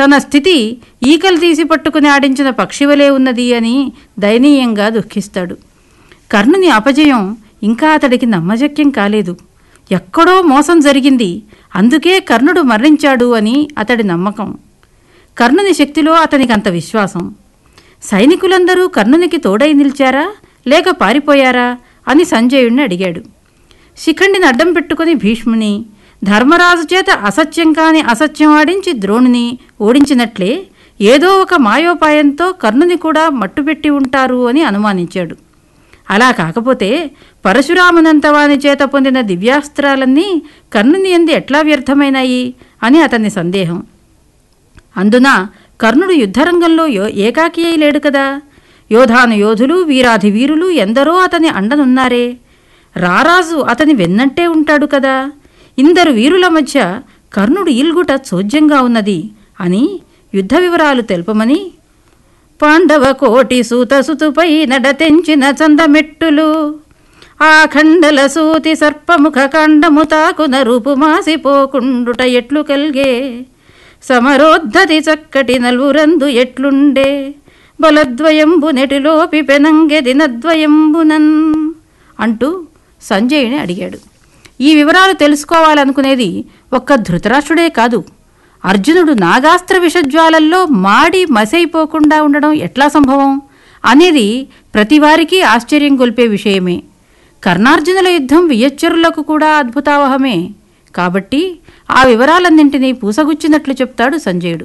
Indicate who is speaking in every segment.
Speaker 1: తన స్థితి ఈకలు తీసి పట్టుకుని ఆడించిన పక్షివలే ఉన్నది అని దయనీయంగా దుఃఖిస్తాడు కర్ణుని అపజయం ఇంకా అతడికి నమ్మశక్యం కాలేదు ఎక్కడో మోసం జరిగింది అందుకే కర్ణుడు మరణించాడు అని అతడి నమ్మకం కర్ణుని శక్తిలో అతనికి అంత విశ్వాసం సైనికులందరూ కర్ణునికి తోడై నిలిచారా లేక పారిపోయారా అని సంజయుణ్ణి అడిగాడు శిఖండిని అడ్డం పెట్టుకుని భీష్ముని ధర్మరాజు చేత అసత్యం కాని అసత్యం ఆడించి ద్రోణుని ఓడించినట్లే ఏదో ఒక మాయోపాయంతో కర్ణుని కూడా మట్టుపెట్టి ఉంటారు అని అనుమానించాడు అలా కాకపోతే పరశురామునంత వాని చేత పొందిన దివ్యాస్త్రాలన్నీ కర్ణుని ఎందు ఎట్లా వ్యర్థమైనాయి అని అతని సందేహం అందున కర్ణుడు యుద్ధరంగంలో యో ఏకాకి అయి లేడు కదా యోధాను యోధులు వీరాధి వీరులు ఎందరో అతని అండనున్నారే రారాజు అతని వెన్నంటే ఉంటాడు కదా ఇందరు వీరుల మధ్య కర్ణుడు ఈల్గుట చోద్యంగా ఉన్నది అని యుద్ధ వివరాలు తెలుపమని పాండవ కోటి సూత సుతుపై నడతెంచిన చందమెట్టులు ఆ ఖండల సూతి సర్పముఖ కాండము తాకున రూపు మాసిపోకుండుట ఎట్లు కల్గే సమరోద్ధతి చక్కటి నలురందు ఎట్లుండే బలద్వయంబు నెటిలోపి పెనంగె దినద్వయంబునన్ అంటూ సంజయుని అడిగాడు ఈ వివరాలు తెలుసుకోవాలనుకునేది ఒక్క ధృతరాష్ట్రుడే కాదు అర్జునుడు నాగాస్త్ర విషజ్వాలల్లో మాడి మసైపోకుండా ఉండడం ఎట్లా సంభవం అనేది ప్రతివారికి ఆశ్చర్యం గొల్పే విషయమే కర్ణార్జునుల యుద్ధం వియచ్చరులకు కూడా అద్భుతావహమే కాబట్టి ఆ వివరాలన్నింటినీ పూసగుచ్చినట్లు చెప్తాడు సంజయుడు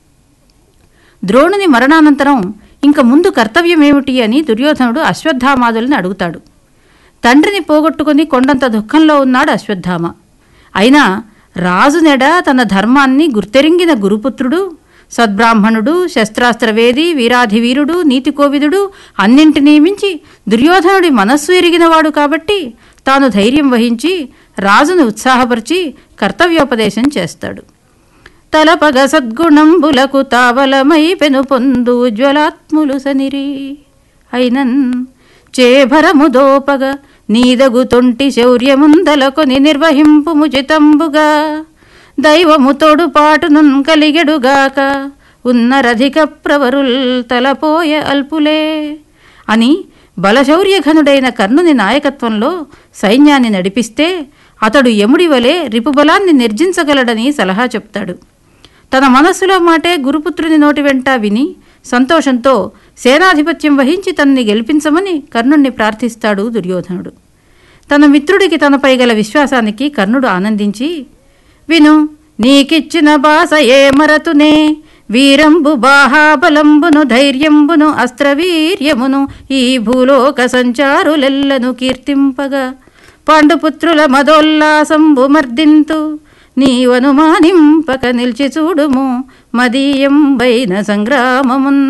Speaker 1: ద్రోణుని మరణానంతరం ఇంక ముందు కర్తవ్యమేమిటి అని దుర్యోధనుడు అశ్వత్థామాదుల్ని అడుగుతాడు తండ్రిని పోగొట్టుకుని కొండంత దుఃఖంలో ఉన్నాడు అశ్వత్థామ అయినా రాజునెడ తన ధర్మాన్ని గుర్తెరింగిన గురుపుత్రుడు సద్బ్రాహ్మణుడు శస్త్రాస్త్రవేది వీరాధివీరుడు నీతికోవిదుడు అన్నింటినీ మించి దుర్యోధనుడి మనస్సు ఎరిగినవాడు కాబట్టి తాను ధైర్యం వహించి రాజును ఉత్సాహపరిచి కర్తవ్యోపదేశం చేస్తాడు తలపగ సద్గుణంబులకు తావలమై పెను పొందు జ్వలాత్ములు సనిరి అయినన్ చేభరము దోపగ నీదగు తొంటి శౌర్యముందలకొని నిర్వహింపు ముచితంబుగా దైవము తోడు పాటునున్ కలిగెడుగాక ఉన్నరధిక ప్రవరుల్ తలపోయ అల్పులే అని బలశౌర్యఘనుడైన కర్ణుని నాయకత్వంలో సైన్యాన్ని నడిపిస్తే అతడు యముడి వలె రిపుబలాన్ని నిర్జించగలడని సలహా చెప్తాడు తన మనస్సులో మాటే గురుపుత్రుని నోటి వెంట విని సంతోషంతో సేనాధిపత్యం వహించి తనని గెలిపించమని కర్ణుణ్ణి ప్రార్థిస్తాడు దుర్యోధనుడు తన మిత్రుడికి తనపై గల విశ్వాసానికి కర్ణుడు ఆనందించి విను నీకిచ్చిన బాస ఏ మరతునే వీరంబు బాహాబలంబును ధైర్యంబును అస్త్రవీర్యమును ఈ భూలోక సంచారులెల్లను కీర్తింపగా పాండుపుత్రుల మదోల్లాసంబు మర్దింతు నీవనుమానింపక నిలిచి చూడుము మదీయంబైన సంగ్రామమున్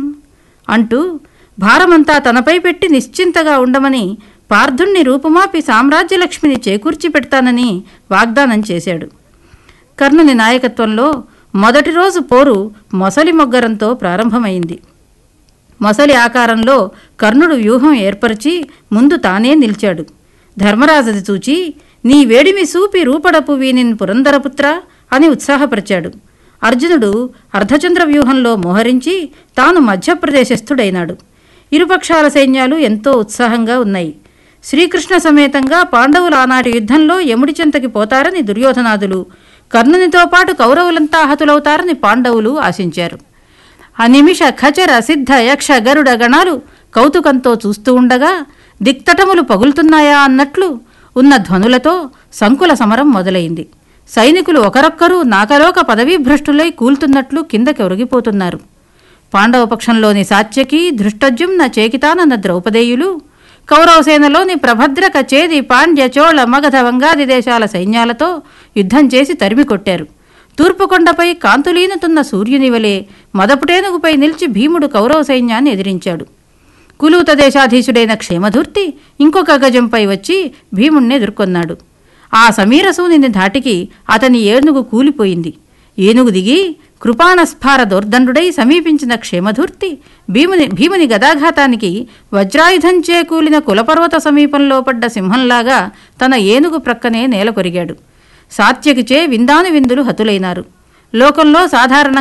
Speaker 1: అంటూ భారమంతా తనపై పెట్టి నిశ్చింతగా ఉండమని పార్థుణ్ణి రూపుమాపి సామ్రాజ్యలక్ష్మిని చేకూర్చి పెడతానని వాగ్దానం చేశాడు కర్ణుని నాయకత్వంలో మొదటి రోజు పోరు మొసలి మొగ్గరంతో ప్రారంభమైంది మొసలి ఆకారంలో కర్ణుడు వ్యూహం ఏర్పరిచి ముందు తానే నిలిచాడు ధర్మరాజుది చూచి నీ వేడిమి సూపి రూపడపు వీనిన్ పురందరపుత్ర అని ఉత్సాహపరిచాడు అర్జునుడు అర్ధచంద్ర వ్యూహంలో మోహరించి తాను మధ్యప్రదేశస్థుడైనాడు ఇరుపక్షాల సైన్యాలు ఎంతో ఉత్సాహంగా ఉన్నాయి శ్రీకృష్ణ సమేతంగా పాండవులు ఆనాటి యుద్ధంలో యముడి చెంతకి పోతారని దుర్యోధనాదులు కర్ణునితో పాటు కౌరవులంతా హతులవుతారని పాండవులు ఆశించారు అనిమిష ఖచర సిద్ధ యక్ష గరుడ గణాలు కౌతుకంతో చూస్తూ ఉండగా దిక్తటములు పగులుతున్నాయా అన్నట్లు ఉన్న ధ్వనులతో సంకుల సమరం మొదలైంది సైనికులు ఒకరొక్కరు నాకలోక పదవీభ్రష్టులై కూల్తున్నట్లు కిందకి ఒరిగిపోతున్నారు పాండవ పక్షంలోని సాత్యకి ధృష్టజ్యుమ్న చేకితానన్న ద్రౌపదేయులు కౌరవసేనలోని ప్రభద్రక చేది పాండ్య చోళ మగధ వంగాది దేశాల సైన్యాలతో యుద్ధం చేసి తరిమి కొట్టారు తూర్పుకొండపై కాంతులీనుతున్న సూర్యుని వలె మదపుటేనుగుపై నిలిచి భీముడు కౌరవ సైన్యాన్ని ఎదిరించాడు కులూత దేశాధీశుడైన క్షేమధూర్తి ఇంకొక గజంపై వచ్చి భీముణ్ణి ఎదుర్కొన్నాడు ఆ సమీరసూనిని ధాటికి అతని ఏనుగు కూలిపోయింది ఏనుగు దిగి కృపాణస్ఫార దోర్దండుడై సమీపించిన క్షేమధూర్తి భీముని భీముని గదాఘాతానికి వజ్రాయుధం చేకూలిన కులపర్వత సమీపంలో పడ్డ సింహంలాగా తన ఏనుగు ప్రక్కనే నేల కొరిగాడు సాత్యకిచే విందాను విందులు హతులైనారు లోకంలో సాధారణ